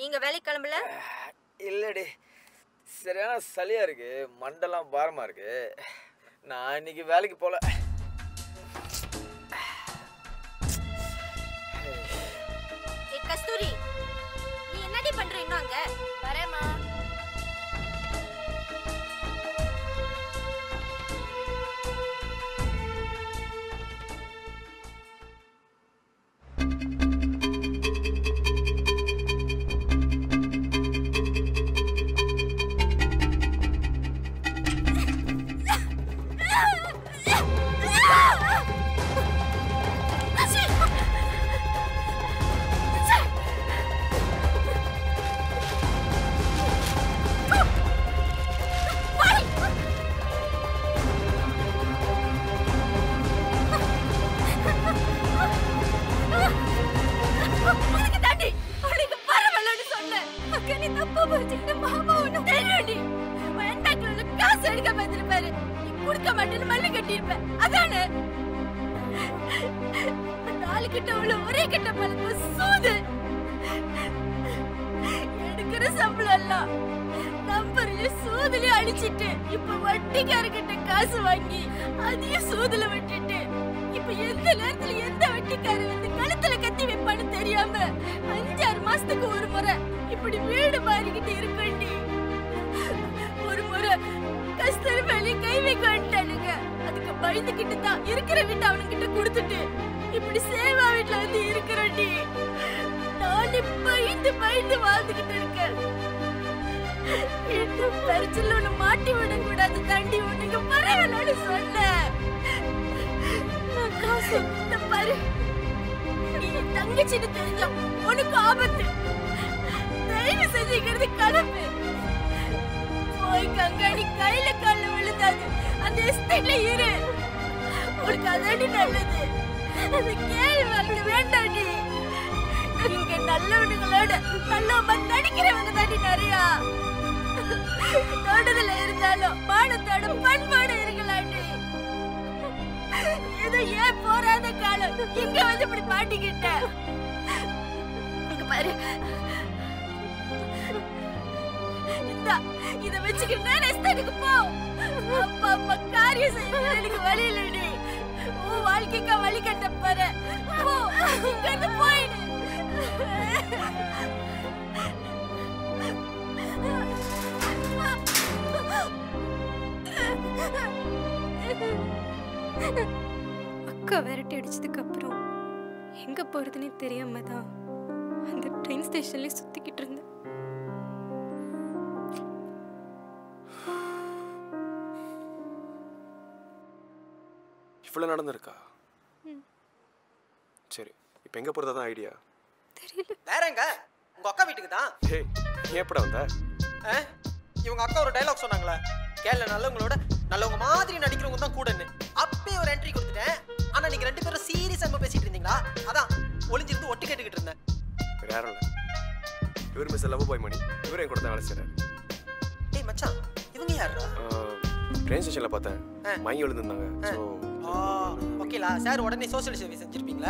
நீங்க வேலைக்கு கிளம்பல இல்லடி சரியான சளியா இருக்கு மண்டெல்லாம் பாரமா இருக்கு நான் இன்னைக்கு வேலைக்கு போல ஏ கஸ்தூரி நீ என்னடி பண்ற இன்னும் அங்க வரேம்மா உனக்கு தாண்டி உனக்கு பரவாயில்லன்னு சொன்னேன் அக்கா நீ தப்பா புரிஞ்சுக்கிட்ட மாமா ஒண்ணு தெரியும்டி என் பேங்க்ல உள்ள காசு எடுக்க பார்த்திருப்பாரு நீ கொடுக்க மாட்டேன்னு மல்லு கட்டியிருப்ப அதானே அந்த ஆளு கிட்ட உள்ள ஒரே கிட்ட பழக்கம் சூது எடுக்கிற சம்பளம் எல்லாம் நம்பர்லயும் சூதுலயும் அழிச்சிட்டு இப்ப வட்டிக்காரர்கிட்ட காசு வாங்கி அதையும் சூதுல விட்டுட்டு இப்ப எந்த நேரத்துல எந்த வட்டிக்காரர் வந்து கழுத்துல கத்தி வைப்பான்னு தெரியாம அஞ்சாறு மாசத்துக்கு ஒரு முறை இப்படி வீடு மாறிக்கிட்டு இருக்கண்டி ஒரு முறை கஸ்தூரி மேலே கை வைக்க வந்துட்டானுங்க அதுக்கு பயந்துகிட்டு தான் இருக்கிற வீட்டை அவனுங்கிட்ட கொடுத்துட்டு இப்படி சேவா வீட்டுல வந்து இருக்கிறண்டி நானே பயந்து பயந்து வாழ்ந்துகிட்டு இருக்கேன் இந்த பரிச்சல் ஒண்ணு மாட்டி விடக்கூடாது தாண்டி உனக்கு பரவாயில்லன்னு சொன்னேன் நான் காசு இந்த பாரு நீ என் தங்கச்சின்னு தெரிஞ்சா உனக்கு ஆபத்து தயவு செஞ்சுக்கிறது கிளம்பு போய் கங்காணி கையில கால்ல விழுந்தாது அந்த எஸ்டேட்ல இரு உனக்கு அதாடி நல்லது அந்த கேள்வி வாழ்க்கை வேண்டாடி இங்க நல்லவனுங்களோட நல்லவங்க நடிக்கிறவங்க தாண்டி நிறையா தொடுதல இருந்தாலும் மானத்தோட பண்பாடு இருக்கலாண்டி ஏதோ ஏன் போறாத காலம் இங்க வந்து இப்படி மாட்டிக்கிட்ட இங்க பாரு இந்தா இத வச்சுக்கிட்டு ரெஸ்டாரண்ட்டுக்கு போ அப்பா அப்பா காரியம் செய்ய எனக்கு வழி இல்லடி உன் வாழ்க்கைக்கு வழி கட்ட போற போ இங்க இருந்து போயிடு அக்கா விரட்டி அடிச்சதுக்கு அப்புறம் எங்க போறதுன்னே தெரியாம தான் அந்த ட்ரெயின் ஸ்டேஷன்லயே சுத்திக்கிட்டு இருந்தேன் இவ்வளோ நடந்திருக்கா சரி இப்போ எங்கே போகிறதா தான் ஐடியா வேற எங்க உங்க அக்கா வீட்டுக்கு தான் ஹே நீ எப்படா வந்த ஆ? இவங்க அக்கா ஒரு டைலாக் சொன்னாங்களே கேரள நல்லவங்களோட நல்லவங்க மாதிரி நடிக்கிறவங்க தான் கூடன்னு அப்பயே ஒரு என்ட்ரி கொடுத்துட்டேன் ஆனா நீங்க ரெண்டு பேரும் சீரியஸா பேசிட்டு இருந்தீங்களா அதான் ஒளிஞ்சிருந்து ஒட்டு கேட்டுக்கிட்டு இருந்தேன் வேற யாரும் இல்லை இவர் மிஸ் லவ் பாய் மணி இவர் என் கூட தான் வேலை செய்கிறார் டேய் மச்சான் இவங்க யாரா ட்ரெயின் ஸ்டேஷனில் பார்த்தேன் ஆ. மயங்கி விழுந்திருந்தாங்க ஸோ ஓகேலா சார் உடனே சோஷியல் சர்வீஸ் செஞ்சிருப்பீங்களா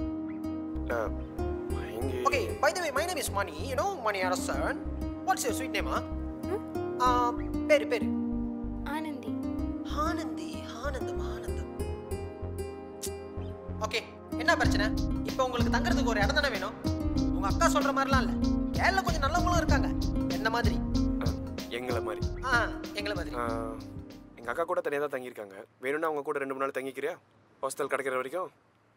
மயங்கி okay by the way my name is Mani you know Mani Arasan what's your sweet நேமா பேரு பேரு ஆனந்தி ஆனந்தி ஆனந்தம் ஆனந்தம் ஓகே என்ன பிரச்சனை இப்போ உங்களுக்கு தங்குறதுக்கு ஒரு இடம் தானே வேணும் உங்க அக்கா சொல்ற மாதிரிலாம் இல்ல கேரள கொஞ்சம் நல்லவங்களும் இருக்காங்க என்ன மாதிரி எங்களை மாதிரி ஆ எங்களை மாதிரி எங்கள் அக்கா கூட தனியாக தான் தங்கியிருக்காங்க வேணும்னா அவங்க கூட ரெண்டு மூணு நாள் தங்கிக்கிறியா ஹாஸ்டல் கிடைக்கிற வரைக்கும்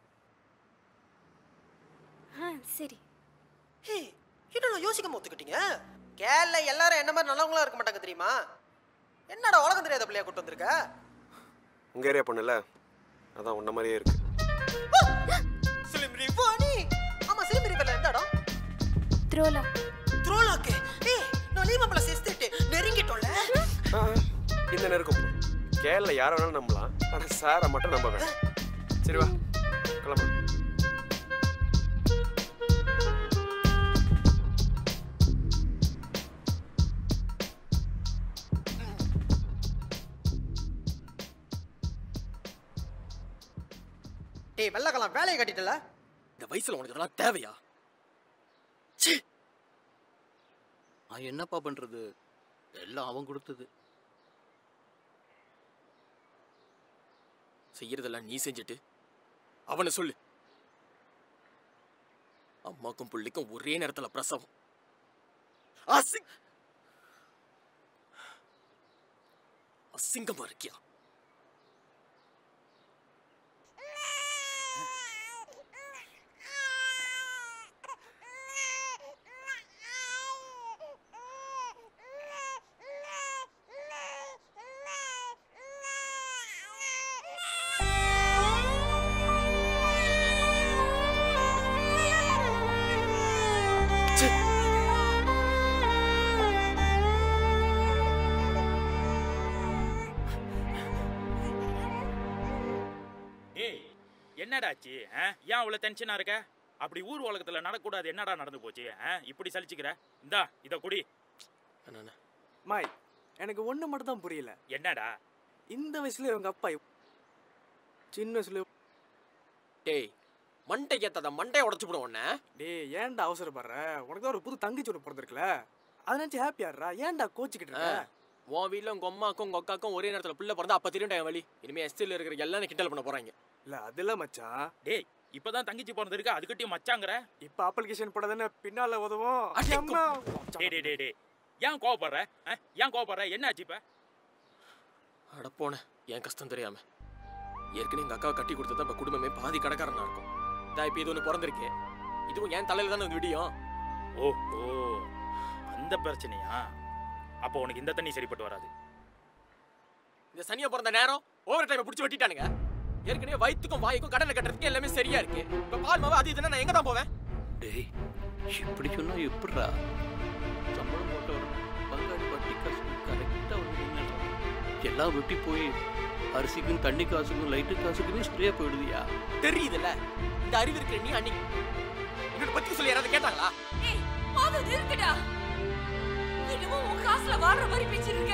ஆ சரி ஹே என்னடா யோசிக்காம ஒத்துக்கிட்டீங்க கேரள எல்லாரும் என்ன மாதிரி நல்லவங்களா இருக்க மாட்டாங்க தெரியுமா என்னடா உலகம் தெரியாத பிள்ளையா கூட்டு வந்திருக்க உங்கள் ஏரியா பொண்ணுல அதான் உன்ன மாதிரியே இருக்கு சிலிம் ரிவானி ஆமா சிலிம் ரிவர்ல எந்த இடம் த்ரோலா த்ரோலாக்கு ஏய் நான் லீவம்பள சேர்த்துட்டு நெருங்கிட்டோம்ல ஆ, இந்த நெருக்கம் போதும். கேரள யாரை வேணாலும் நம்பலாம் ஆனால் சாரை மட்டும் நம்ப வேணாம் சரி வா கிளம்பு டேய் வெள்ளக்கலாம் வேலையை கட்டிட்டல இந்த வயசுல உனக்கு இதெல்லாம் தேவையா ச்சீ நான் என்னப்பா பண்றது எல்லாம் அவன் கொடுத்தது செய்யறதெல்லாம் நீ செஞ்சுட்டு அவனை சொல்லு அம்மாக்கும் புள்ளிக்கும் ஒரே நேரத்துல பிரசவம் அசிங் அசிங்கமா இருக்கியா ஏய் என்னடாச்சு ஆ? ஏன் அவ்வளோ டென்ஷனா இருக்க அப்படி ஊர் உலகத்துல நடக்கூடாது என்னடா நடந்து போச்சு ஆ? இப்படி சலிச்சுக்கிற இந்தா இத குடி மாய் எனக்கு ஒன்று மட்டும் தான் புரியல என்னடா இந்த வயசுல இவங்க அப்பா இவ்- சின்ன வயசுல டேய் மண்டை ஏத்தாத மண்டையை உடச்சு விடும் உன்ன டேய் ஏன்டா அவசரப்படுற உனக்கு தான் ஒரு புது தங்கச்சி ஒன்று பிறந்திருக்குல அதை நினச்சி ஹாப்பியாடுறா ஏன்டா கோச்சிக்கிட்டு இருக்க உன் வீட்ல உங்க அம்மாக்கும் உங்க அக்காக்கும் ஒரே நேரத்துல பிள்ளை பிறந்தா அப்ப தெரியும் என் வழி இனிமே எஸ்டில இருக்கிற எல்லாம் கிண்டல் பண்ண போறாங்க இல்ல அதெல்லாம் மச்சான் டேய் இப்பதான் தங்கச்சி பிறந்திருக்கு அதுக்கிட்டயும் மச்சாங்கற இப்ப அப்ளிகேஷன் போடாதானே பின்னால உதவும் அடே, அம்மா. டேய் டேய் டேய் டேய் ஏன் கோவப்படுற ஆ? ஏன் கோவப்படுற என்னாச்சு இப்ப அட போன என் கஷ்டம் தெரியாம ஏற்கனவே எங்க அக்காவை கட்டி கொடுத்தா இப்ப குடும்பமே பாதி கடைக்காரனா இருக்கும் இதா இப்ப இது ஒண்ணு பிறந்திருக்கு இதுவும் என் தலையில தானே வந்து விடியும் ஓ ஓ அந்த பிரச்சனையா அப்போ உனக்கு இந்த தண்ணி சரிப்பட்டு வராது இந்த சனியா பிறந்த நேரம் ஓவர் டைம் பிடிச்சி வெட்டிட்டானுங்க ஏற்கனவே வயிற்றுக்கும் வாய்க்கும் கடனை கட்டுறதுக்கு எல்லாமே சரியா இருக்கு இப்ப பால் மாவு அது இதுன்னா நான் எங்க தான் போவேன் டேய் இப்படி சொன்னா எப்படிடா சம்பளம் போட்டவர் பங்காளி வட்டி காசுக்கு கரெக்டாக வந்து நின்னுடுறான். எல்லாம் வெட்டி போய் அரிசிக்கும் தண்ணி காசுக்கும் லைட்டு காசுக்குமே சரியா போயிடுதியா தெரியுதுல்ல இந்த அறிவு இருக்கிற நீ அன்னைக்கு என்னோட பத்தி சொல்லி யாராவது கேட்டாங்களா ஏய் போதும் நிறுத்துடா என்னமோ உன் காசுல வாழ்ற மாதிரி பேசிருக்க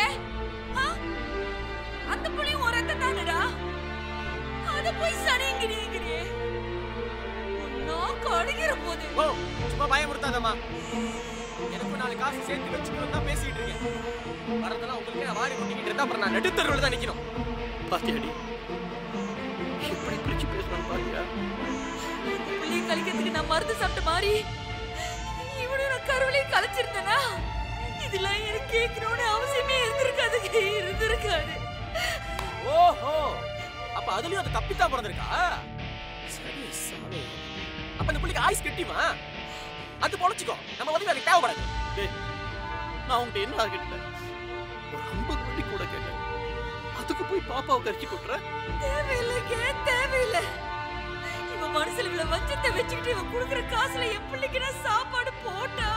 அந்த புள்ளையும் ஒரு ரத்தம் தானடா அத போய் சனிங்கிறீங்கிறே நாக்கு அழுகிற போது ஓ சும்மா பயமுறுத்தாதம்மா எனக்கு நாலு காசு சேர்த்து வச்சுக்கணும் தான் பேசிட்டு இருக்கேன் வரதெல்லாம் உங்களுக்கு நான் வாரி கொட்டிக்கிட்டு இருந்தா அப்புறம் நான் நடுத்தருவில் தான் நிக்கணும் பாத்தியாடி எப்படி பிரிச்சு பேசுறான்னு பாத்தியா புள்ளைய கழிக்கிறதுக்கு நான் மருந்து சாப்பிட்ட மாதிரி இவனும் நான் கருவிலையும் கலைச்சிருந்தேனா இதெல்லாம் எனக்கு கேட்கணும்னு அவசியமே இருந்திருக்காது இருந்திருக்காது ஓஹோ அப்ப அதுலயும் அது தப்பித்தான் பிறந்திருக்கா சரி சாமி அப்ப இந்த புள்ளிக்கு ஆயுஸ் கட்டிமா அது பொழைச்சிக்கோ நம்ம உதவி அதுக்கு தேவைப்படாது டேய் நான் உன்கிட்ட என்ன கேட்டேன் ஒரு ஐம்பது வட்டி கூட கேட்டேன் அதுக்கு போய் பாப்பாவை கரிச்சு கொட்டுற தேவையில்லைங்க தேவையில்லை இவன் மனசுல இவ்வளவு வஞ்சத்தை வச்சுக்கிட்டு இவன் கொடுக்குற காசுல என் பிள்ளைக்கு நான் சாப்பாடு போட்டா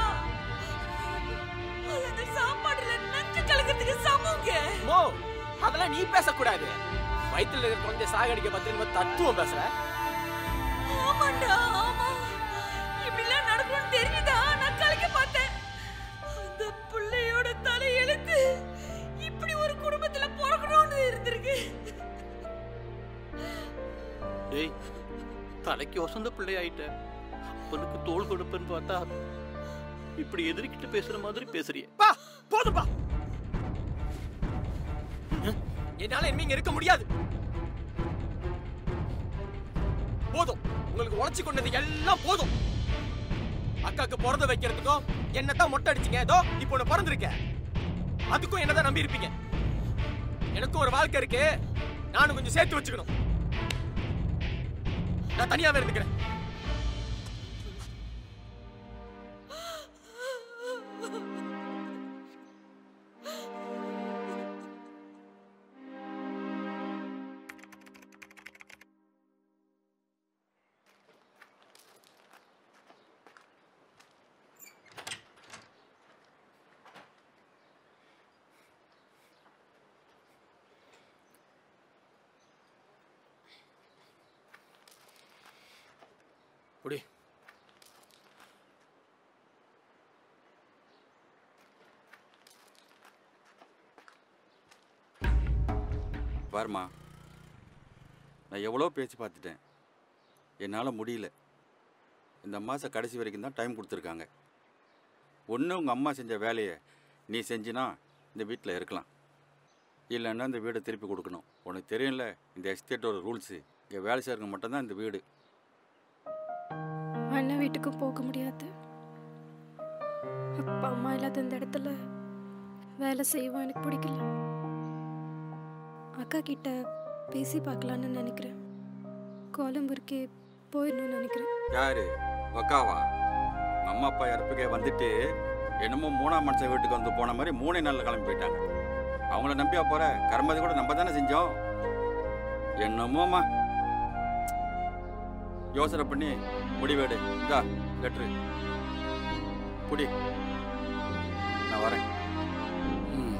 அது அந்த சாப்பாடுல நஞ்சு கலக்கிறதுக்கு சமங்க மோ அதெல்லாம் நீ பேசக்கூடாது வயித்துல இருக்கிற குழந்தைய சாகடிக்க பத்தி தத்துவம் பேசுற ஆமாண்டா ஆமா இப்படிலாம் நடக்கும்னு தெரிஞ்சுதா நான் கலைக்க பார்த்தேன் அந்த பிள்ளையோட தலை எழுத்து இப்படி ஒரு குடும்பத்துல பிறக்கணும்னு இருந்திருக்கு டேய் தலைக்கு வசந்த பிள்ளை ஆயிட்ட அப்பனுக்கு தோல் கொடுப்பேன்னு பார்த்தா இப்படி எதிர்க்கிட்டு பேசுற மாதிரி பேசுறியே பா போதும்பா என்னால இனிமே இங்க இருக்க முடியாது போதும் உங்களுக்கு உழைச்சு கொண்டது எல்லாம் போதும் அக்காக்கு பிறந்த வைக்கிறதுக்கும் என்னத்தான் மொட்டை அடிச்சீங்க ஏதோ இப்போ ஒண்ணு பிறந்திருக்க அதுக்கும் என்னதான் நம்பி இருப்பீங்க எனக்கும் ஒரு வாழ்க்கை இருக்கு நானும் கொஞ்சம் சேர்த்து வச்சுக்கணும் நான் தனியாவே இருந்துக்கிறேன் குடி பாருமா நான் எவ்வளோ பேச்சு பார்த்துட்டேன் என்னால் முடியல இந்த மாதம் கடைசி வரைக்கும் தான் டைம் கொடுத்துருக்காங்க ஒன்று உங்கள் அம்மா செஞ்ச வேலையை நீ செஞ்சினா இந்த வீட்டில் இருக்கலாம் இல்லைன்னா இந்த வீடை திருப்பி கொடுக்கணும் உனக்கு தெரியும்ல இந்த எஸ்டேட்டோட ரூல்ஸு இங்கே வேலை செய்கிறவங்க மட்டும்தான் இந்த வீடு அண்ணன் வீட்டுக்கு போக முடியாது அப்பா அம்மா இல்லாத இந்த இடத்துல வேலை செய்வோம் எனக்கு பிடிக்கல அக்கா கிட்ட பேசி பார்க்கலான்னு நினைக்கிறேன் கோலம்பூருக்கே போயிடணும்னு நினைக்கிறேன் யாரு அக்காவா உங்கள் அம்மா அப்பா இறப்புக்கே வந்துட்டு என்னமோ மூணாம் மனுஷன் வீட்டுக்கு வந்து போன மாதிரி மூணே நாளில் கிளம்பி போயிட்டாங்க அவங்கள நம்பியா போற கர்மதி கூட நம்ம தானே செஞ்சோம் என்னமோம்மா யோசனை பண்ணி முடிவேடு இந்தா லெட்ரு புடி நான் வரேன் ம்.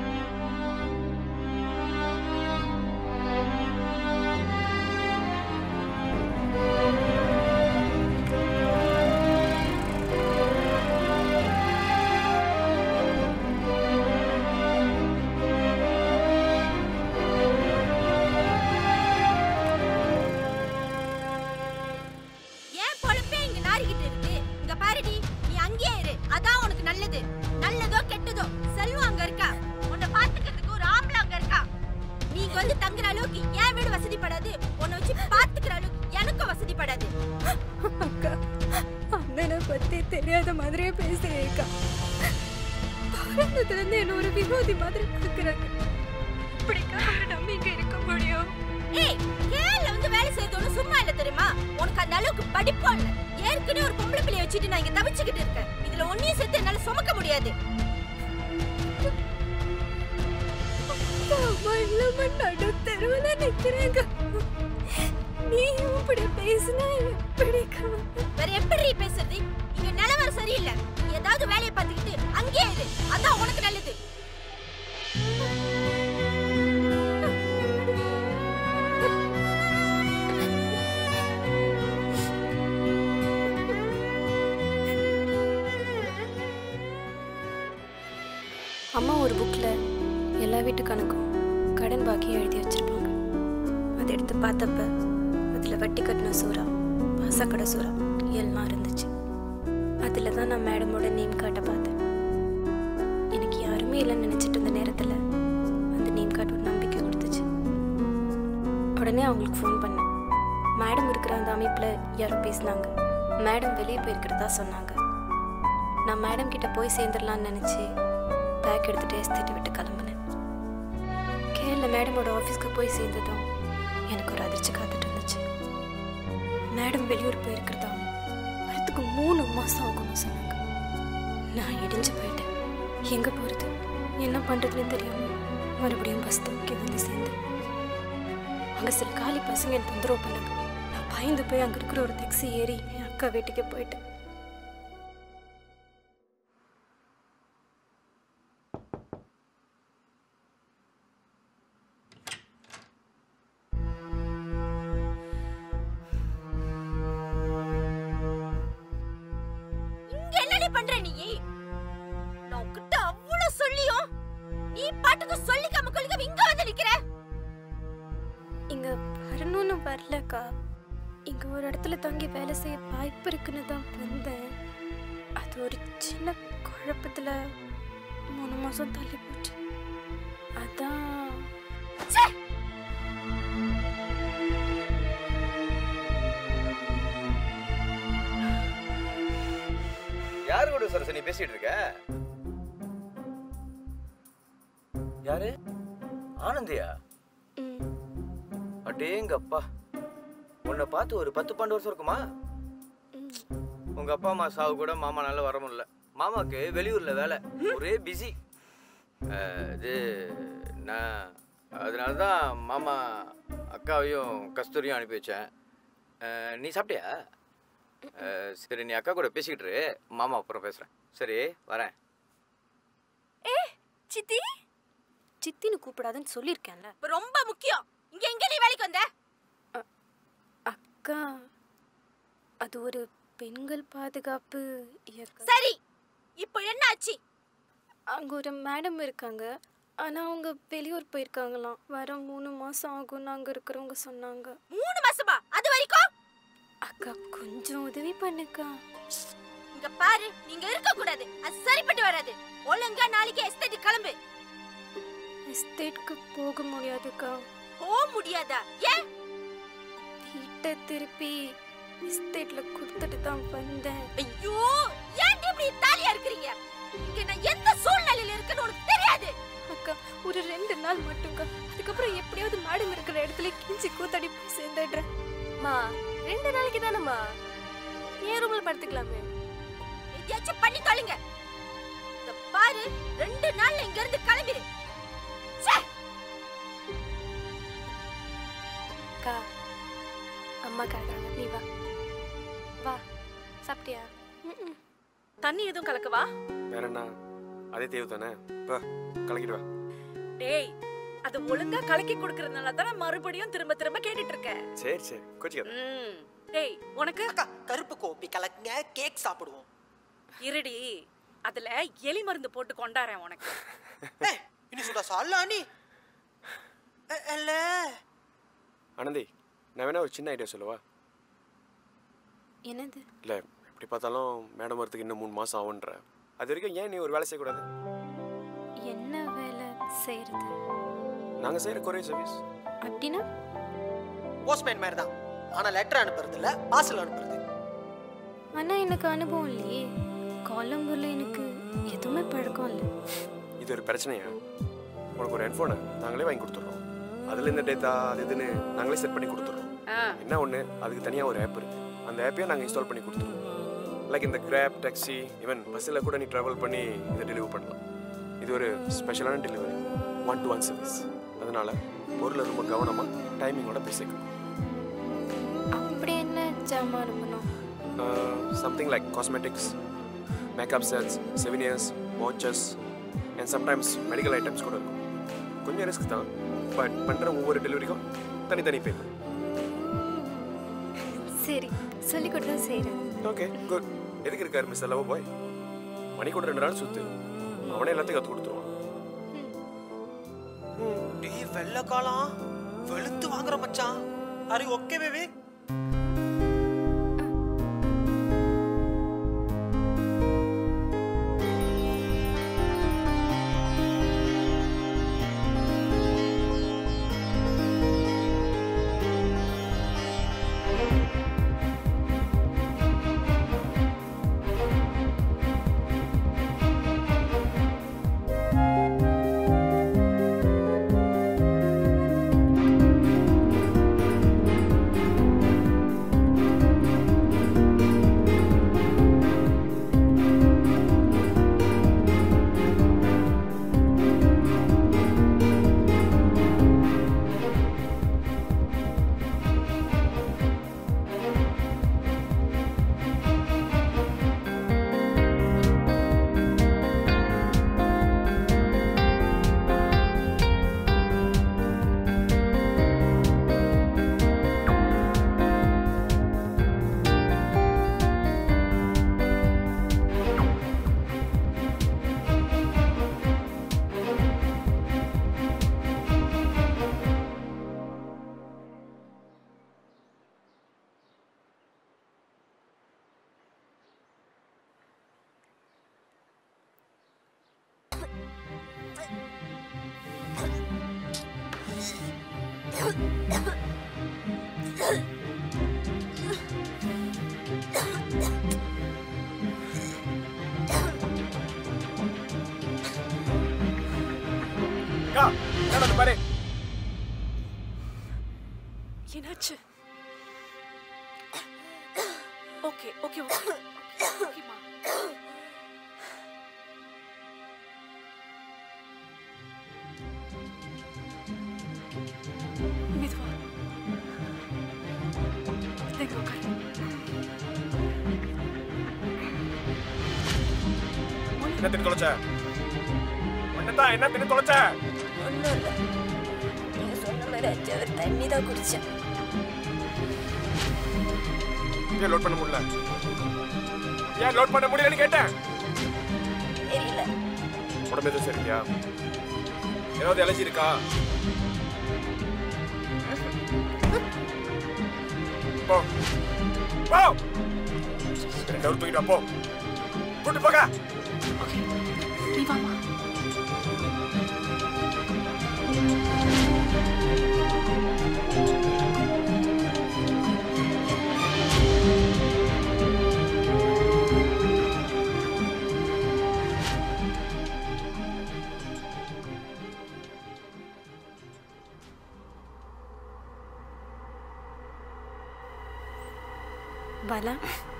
ஏன் பொழப்பே இங்க நாரிக்கிட்டு இருக்கு இங்க பாருடி நீ அங்கேயே இரு அதான் உனக்கு நல்லது நல்லதோ கெட்டதோ செல்வம் அங்க இருக்கா உன்னை பாத்துக்கிறதுக்கு ஒரு ஆம்பளை அங்க இருக்கா நீ இங்க வந்து தங்குற அளவுக்கு என் வீடு வசதிப்படாது உன்னை வச்சு பாத்துக்கிற அளவுக்கு எனக்கும் வசதிப்படாது அக்கா அண்ணனை பத்தி தெரியாத மாதிரியே பேசுறேக்கா பிறந்ததுல இருந்து என்ன ஒரு விரோதி மாதிரி பார்க்கறாங்க இப்படிக்கா அவரை நம்பி இங்க இருக்க முடியும் ஏய் கேள்ல வந்து வேலை செய்யறதோட சும்மா இல்ல தெரியுமா உனக்கு அந்த அளவுக்கு படிப்பும் இல்ல ஏற்கனவே ஒரு பொம்பளை பிள்ளைய வச்சுட்டு நான் இங்க தவிச்சுக்கிட்டு இருக்கேன் இதுல ஒன்னையும் சேர்த்து என்னால சுமக்க முடியாது அப்பா அம்மா இல்லாம நடு தெருவுல நிக்கிறேங்க நீயும் இப்படி பேசினா எப்படிக்கா வேற எப்படி பேசுறது இங்க நிலவரம் சரியில்லை நீ ஏதாவது வேலையை பார்த்துக்கிட்டு அங்கேயே இரு அதான் உனக்கு நல்லது அம்மா ஒரு புக்கில் எல்லா வீட்டு கணக்கும் கடன் பாக்கியும் எழுதி வச்சிருப்பாங்க அதை எடுத்து பார்த்தப்ப அதில் வட்டி கட்டின சூறா பாசக்கடை சூறா எல்லாம் இருந்துச்சு அதில் தான் நான் மேடமோட நேம் கார்டை பார்த்தேன் எனக்கு யாருமே இல்லைன்னு நினச்சிட்டு இருந்த நேரத்தில் அந்த நேம் கார்டு ஒரு நம்பிக்கை கொடுத்துச்சு உடனே அவங்களுக்கு ஃபோன் பண்ணேன் மேடம் இருக்கிற அந்த அமைப்பில் யாரோ பேசினாங்க மேடம் வெளியே போயிருக்கிறதா சொன்னாங்க நான் மேடம் கிட்ட போய் சேர்ந்துடலான்னு நினச்சி பேக் எடுத்துட்டு எஸ்தேட்டை விட்டு கிளம்புனேன் கேரள மேடமோட ஆஃபீஸ்க்கு போய் சேர்ந்ததும் எனக்கு ஒரு அதிர்ச்சி காத்துட்டு இருந்துச்சு மேடம் வெளியூர் போயிருக்கிறதா வரத்துக்கு மூணு மாதம் ஆகும்னு சொன்னாங்க நான் இடிஞ்சு போயிட்டேன் எங்கே போகிறது என்ன பண்ணுறதுன்னு தெரியாம மறுபடியும் பஸ் தூக்கி வந்து சேர்ந்தேன் அங்கே சில காலி பசங்க என் தொந்தரவு பண்ணாங்க நான் பயந்து போய் அங்கே இருக்கிற ஒரு டாக்ஸி ஏறி என் அக்கா வீட்டுக்கு போயிட்டேன் இங்க என்னடி பண்ற நீ நான் உன்கிட்ட அவ்வளவு சொல்லியும் நீ பாட்டுக்கு சொல்லிக்காம கொள்ளிக்காம இங்க வந்து நிக்கிற இங்க வரணும்னு வரலக்கா இங்க ஒரு இடத்துல தங்கி வேலை செய்ய வாய்ப்பு இருக்குன்னு தான் வந்தேன் அது ஒரு சின்ன குழப்பத்துல மூணு மாசம் தள்ளி போச்சு அதான் ச்சே! யாரு கூட சரசு நீ பேசிட்டு இருக்க யாரு ஆனந்தியா ம், அடேங்க அப்பா உன்னை பார்த்து ஒரு பத்து பன்னெண்டு வருஷம் இருக்குமா ம். உங்க அப்பா அம்மா சாவு கூட மாமானால வர முடியல மாமாக்கு வெளியூர்ல வேலை ஒரே பிஸி இது நான் அதனால தான் மாமா அக்காவையும் கஸ்தூரியும் அனுப்பி வச்சேன் அஹ், நீ சாப்பிட்டியா அஹ், சரி நீ அக்கா கூட பேசிக்கிட்டு இரு. மாமா அப்புறம் பேசுகிறேன் சரி வரேன் சித்தி சித்தின்னு கூப்பிடாதுன்னு சொல்லியிருக்கேன்ல இப்ப ரொம்ப முக்கியம் இங்க எங்க நீ வேலைக்கு வந்த அக்கா அது ஒரு பெண்கள் பாதுகாப்பு இயக்கம் சரி இப்போ என்ன ஆச்சு அங்க ஒரு மேடம் இருக்காங்க ஆனா அவங்க வெளியூர் போயிருக்காங்களாம் வர மூணு மாசம் ஆகும்னு அங்க இருக்கிறவங்க சொன்னாங்க மூணு மாசமா அது வரைக்கும் அக்கா கொஞ்சம் உதவி பண்ணுக்கா இங்க பாரு நீங்க இருக்க கூடாது அது சரிப்பட்டு வராது ஒழுங்கா நாளைக்கு எஸ்டேட் கிளம்பு எஸ்டேட்க்கு போக முடியாதுக்கா போக முடியாதா ஏன் வீட்டை திருப்பி எஸ்டேட்ல கொடுத்துட்டு தான் வந்தேன் ஐயோ ஏன் இப்படி தாலியா இருக்கிறீங்க இங்க நான் எந்த சூழ்நிலையில இருக்கேன்னு உனக்கு தெரியாது அக்கா ஒரு ரெண்டு நாள் மட்டும்க்கா அதுக்கப்புறம் எப்படியாவது மேடம் இருக்கிற இடத்துல கிஞ்சி கூத்தாடி போய் சேர்ந்துடுறேன் மா ரெண்டு நாளைக்கு தானம்மா ஏன் ரூம்ல படுத்துக்கலாமே எதையாச்சும் பண்ணி தொலைங்க இந்த பாரு ரெண்டு நாள்ல இங்க இருந்து கிளம்பிடு ச்சே! அக்கா அம்மா கேட்குறாங்க நீ வா வா சாப்பிட்டியா ம்ம். தண்ணி எதுவும் கலக்கவா வேற என்ன அதே தேவை தானே இப்போ கலக்கிட்டு வா டேய் அது ஒழுங்கா கலக்கி குடுக்கறதுனால தான் நான் மறுபடியும் திரும்ப திரும்ப கேட்டுட்டு இருக்கேன் சரி சரி கோச்சிக்காத ம். டேய் உனக்கு அக்கா கருப்பு கோப்பி கலக்குங்க கேக் சாப்பிடுவோம் இருடி அதுல எலி மருந்து போட்டு கொண்டாறேன் உனக்கு ஏய், இனி சுடா சாலா நீ எ- இல்ல ஆனந்தி நான் வேணா ஒரு சின்ன ஐடியா சொல்லவா என்னது இல்லை எப்படி பார்த்தாலும் மேடம் வரதுக்கு இன்னும் மூணு மாதம் ஆகுன்ற அது வரைக்கும் ஏன் நீ ஒரு வேலை செய்யக்கூடாது என்ன வேலை செய்யறது நாங்கள் செய்கிற கொரியர் சர்வீஸ் அப்படின்னா போஸ்ட்மேன் மாதிரி தான் ஆனா லெட்டர் அனுப்புறது இல்ல பார்சல் அனுப்புறது ஆனா எனக்கு அனுபவம் இல்லையே கொலம்பூர்ல எனக்கு எதுவுமே பழக்கம் இல்லை இது ஒரு பிரச்சனையா உனக்கு ஒரு ஹெட்ஃபோனை நாங்களே வாங்கி கொடுத்துட்றோம் அதில் இந்த டேட்டா அது இதுன்னு நாங்களே செட் பண்ணி கொடுத்துட்றோம் ஆ. என்ன ஒன்று அதுக்கு தனியாக ஒரு ஆப் இருக்கு அந்த ஆப்பையும் நாங்கள் இன்ஸ்டால் பண்ணி கொடுத்துருவோம் லைக் இந்த கிராப் டாக்ஸி ஈவன் பஸ்ஸில் கூட நீ ட்ராவல் பண்ணி இதை டெலிவர் பண்ணலாம் இது ஒரு ஸ்பெஷலான delivery one to one service அதனால பொருளை ரொம்ப கவனமாக டைமிங்கோட போய் சேர்க்கணும் அப்படி என்ன ஜாமான் அனுப்பணும் something like cosmetics makeup sets souvenirs watches and sometimes medical items கூட இருக்கும் கொஞ்சம் ரிஸ்க் தான் பட் பண்ணுற ஒவ்வொரு டெலிவரிக்கும் தனித்தனி பேமெண்ட் சரி சொல்லி கொடுத்தா செய்கிறேன் ஓகே குட் எதுக்கு இருக்காரு மிஸ் லவ் பாய் மணி கூட ரெண்டு நாள் சுத்து அவனே எல்லாத்தையும் கற்றுக் கொடுத்துருவான் டேய் வெள்ளை காலம் வெளுத்து வாங்குற மச்சான் அரி ஓகே பேபி அக்கா என்ன பாரு என்னாச்சு ஓகே ஓகே ஓகே ஓகேமா மெதுவா இங்க உட்காரு என்ன தின்னு தொலைச்ச என்னதான் என்ன தின்னு தொலைச்ச ஒன்றும் இல்லை நீங்க சொன்ன மாதிரி அச்சு அவர் தண்ணி தான் குடிச்சேன் ஏன் லோட் பண்ண முடியல ஏன் லோட் பண்ண முடியலன்னு கேட்டேன் தெரியல உடம்பு எதுவும் சரியா ஏதாவது அலர்ஜி இருக்கா போ போ ரெண்டு அவர் தூக்கிட்டு வா, போ கூட்டு போங்க நீ வாமா பாலா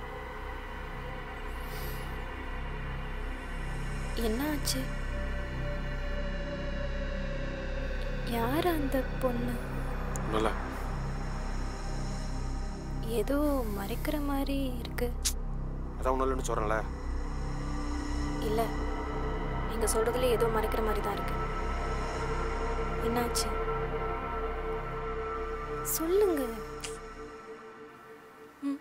என்ன ஆச்சு யார் அந்த பொண்ணு நல்லா ஏதோ மறைக்கிற மாதிரி இருக்கு அதான் ஒன்றும் இல்லைன்னு சொல்கிறேன்ல இல்ல நீங்க சொல்றதுல ஏதோ மறைக்கிற மாதிரி தான் இருக்கு என்னாச்சு சொல்லுங்க ம்.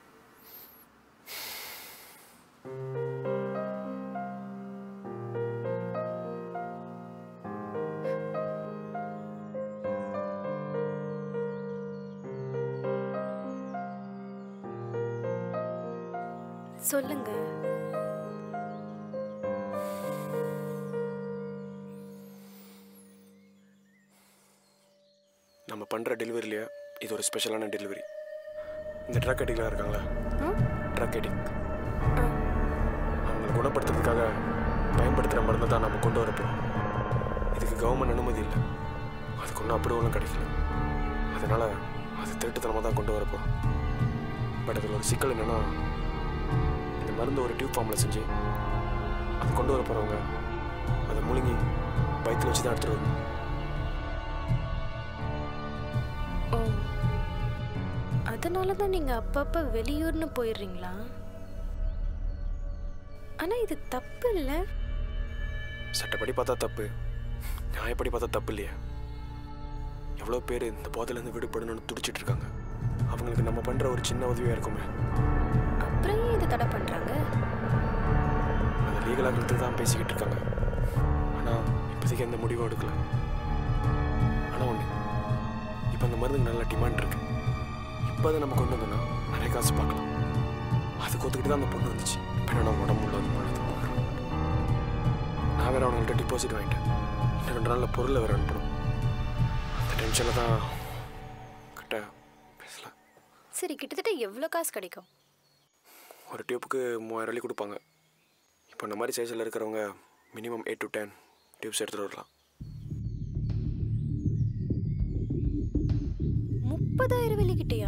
சொல்லுங்க நம்ம பண்ணுற டெலிவரியிலேயே இது ஒரு ஸ்பெஷலான டெலிவரி இந்த ட்ரக் அடிக்கலாம் இருக்காங்களா ட்ரக் அடிக் அவங்களை குணப்படுத்துறதுக்காக பயன்படுத்துகிற மருந்தை தான் நம்ம கொண்டு வரப்போம் இதுக்கு கவர்மெண்ட் அனுமதி இல்லை அதுக்கு ஒன்றும் அப்ரூவலும் கிடைக்கல அதனால் அது திருட்டுத்தனமாக தான் கொண்டு வரப்போம் பட் அதில் ஒரு சிக்கல் என்னென்னா இந்த மருந்து ஒரு டியூப் ஃபார்மில் செஞ்சு அதை கொண்டு வர போகிறவங்க அதை முழுங்கி வயிற்றுல வச்சு தான் எடுத்துகிட்டு வரணும் ஓ அதனால தான் நீங்க அப்பப்ப வெளியூர்னு போயிடுறீங்களா ஆனா இது தப்பு இல்ல சட்டப்படி பார்த்தா தப்பு நியாயப்படி பார்த்தா தப்பு இல்லையா எவ்வளோ பேர் இந்த போதையிலேருந்து விடுபடணும்னு துடிச்சிட்டு இருக்காங்க அவங்களுக்கு நம்ம பண்ணுற ஒரு சின்ன உதவியாக இருக்குமே அப்புறம் ஏன் இதை தடை பண்றாங்க அதை லீகலாகிறதுக்கு தான் பேசிக்கிட்டு இருக்காங்க ஆனால் இப்போதைக்கு எந்த முடிவும் எடுக்கல ஆனால் ஒன்று இப்போ அந்த மருந்துக்கு நல்ல டிமாண்ட் இருக்கு இப்போ அதை நம்ம கொண்டு வந்தோம்னா நிறைய காசு பார்க்கலாம் அதுக்கு ஒத்துக்கிட்டு தான் அந்த பொண்ணு வந்துச்சு இப்போ என்ன உடம்பு உள்ள வந்து போனது நான் வேற அவங்கள்ட்ட டிபாசிட் வாங்கிட்டேன் இன்னும் ரெண்டு நாளில் பொருளை வேற அனுப்பணும் அந்த டென்ஷனில் தான் கிட்ட பேசல சரி கிட்டத்தட்ட எவ்வளோ காசு கிடைக்கும் ஒரு டியூப்புக்கு மூவாயிரம் வழி கொடுப்பாங்க இப்போ இந்த மாதிரி சைஸில் இருக்கிறவங்க minimum eight to ten tubes எடுத்துகிட்டு வரலாம் முப்பதாயிரம் வெளிக்கிட்டியா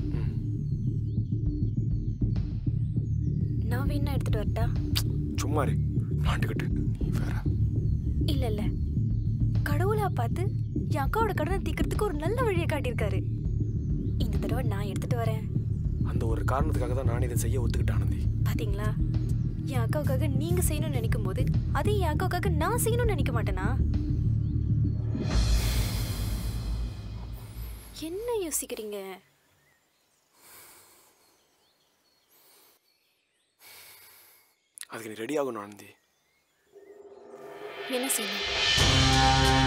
நான் வேணா எடுத்துட்டு வரட்டா சும்மா இரு நாட்டுக்கிட்டு நீ வேற இல்ல இல்ல கடவுளா பார்த்து என் அக்காவோட கடனை தீக்கிறதுக்கு ஒரு நல்ல வழியை காட்டியிருக்காரு இந்த தடவை நான் எடுத்துட்டு வரேன் அந்த ஒரு காரணத்துக்காக தான் நான் இதை செய்ய ஒத்துக்கிட்டேன் ஆனந்தி பாத்தீங்களா என் அக்காவுக்காக நீங்க செய்யணும்னு நினைக்கும் போது அதே என் அக்காவுக்காக நான் செய்யணும்னு நினைக்க மாட்டேனா என்ன யோசிக்கிறீங்க அதுக்கு நீ ரெடி ஆகணும் ஆனந்தி என்ன செய்யணும்